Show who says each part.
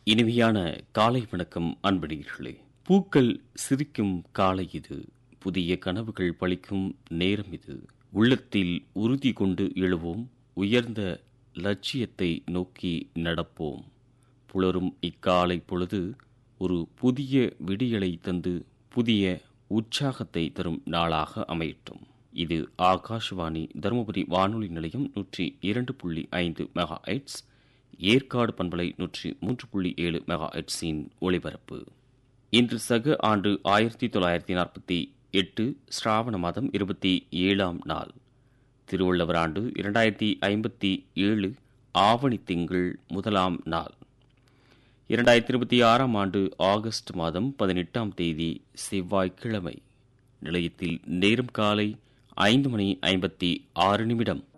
Speaker 1: இனிமையான காலை வணக்கம் அன்படிகளே பூக்கள் சிரிக்கும் காலை இது புதிய கனவுகள் பளிக்கும் நேரம் இது உள்ளத்தில் உறுதி கொண்டு எழுவோம் உயர்ந்த லட்சியத்தை நோக்கி நடப்போம் புலரும் இக்காலை பொழுது ஒரு புதிய விடியலை தந்து புதிய உற்சாகத்தை தரும் நாளாக அமையட்டும் இது ஆகாஷ்வாணி தருமபுரி வானொலி நிலையம் நூற்றி இரண்டு புள்ளி ஐந்து மெகா எட்ஸ் ஏற்காடு பண்பலை நூற்றி மூன்று புள்ளி ஏழு மெகா எட்ஸின் ஒளிபரப்பு இன்று சக ஆண்டு ஆயிரத்தி தொள்ளாயிரத்தி நாற்பத்தி எட்டு ஸ்ராவண மாதம் இருபத்தி ஏழாம் நாள் திருவள்ளுவர் ஆண்டு இரண்டாயிரத்தி ஐம்பத்தி ஏழு ஆவணி திங்கள் முதலாம் நாள் இரண்டாயிரத்தி இருபத்தி ஆறாம் ஆண்டு ஆகஸ்ட் மாதம் பதினெட்டாம் தேதி செவ்வாய்க்கிழமை நிலையத்தில் நேரம் காலை ஐந்து மணி ஐம்பத்தி ஆறு நிமிடம்